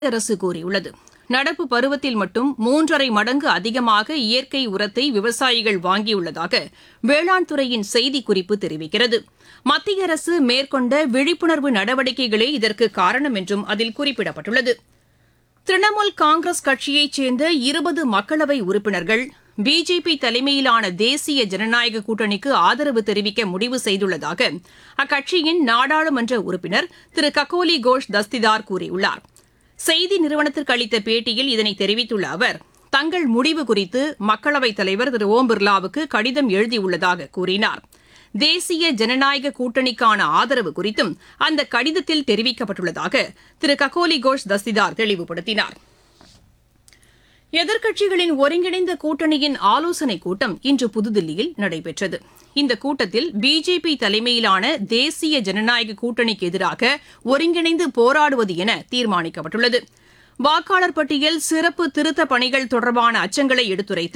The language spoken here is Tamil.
அரசு கூறியுள்ளது நடப்பு பருவத்தில் மட்டும் மூன்றரை மடங்கு அதிகமாக இயற்கை உரத்தை விவசாயிகள் வாங்கியுள்ளதாக வேளாண் துறையின் செய்திக்குறிப்பு தெரிவிக்கிறது மத்திய அரசு மேற்கொண்ட விழிப்புணர்வு நடவடிக்கைகளே இதற்கு காரணம் என்றும் அதில் குறிப்பிடப்பட்டுள்ளது திரிணாமுல் காங்கிரஸ் கட்சியைச் சேர்ந்த இருபது மக்களவை உறுப்பினர்கள் பிஜேபி தலைமையிலான தேசிய ஜனநாயக கூட்டணிக்கு ஆதரவு தெரிவிக்க முடிவு செய்துள்ளதாக அக்கட்சியின் நாடாளுமன்ற உறுப்பினர் திரு ககோலி கோஷ் தஸ்திதார் கூறியுள்ளார் செய்தி நிறுவனத்திற்கு அளித்த பேட்டியில் இதனை தெரிவித்துள்ள அவர் தங்கள் முடிவு குறித்து மக்களவைத் தலைவர் திரு ஓம் பிர்லாவுக்கு கடிதம் எழுதியுள்ளதாக கூறினார் தேசிய ஜனநாயக கூட்டணிக்கான ஆதரவு குறித்தும் அந்த கடிதத்தில் தெரிவிக்கப்பட்டுள்ளதாக திரு ககோலி கோஷ் தஸ்திதார் தெளிவுபடுத்தினார் எதிர்க்கட்சிகளின் ஒருங்கிணைந்த கூட்டணியின் ஆலோசனைக் கூட்டம் இன்று புதுதில்லியில் நடைபெற்றது இந்த கூட்டத்தில் பிஜேபி தலைமையிலான தேசிய ஜனநாயக கூட்டணிக்கு எதிராக ஒருங்கிணைந்து போராடுவது என தீர்மானிக்கப்பட்டுள்ளது வாக்காளர் பட்டியல் சிறப்பு திருத்தப் பணிகள் தொடர்பான அச்சங்களை எடுத்துரைத்து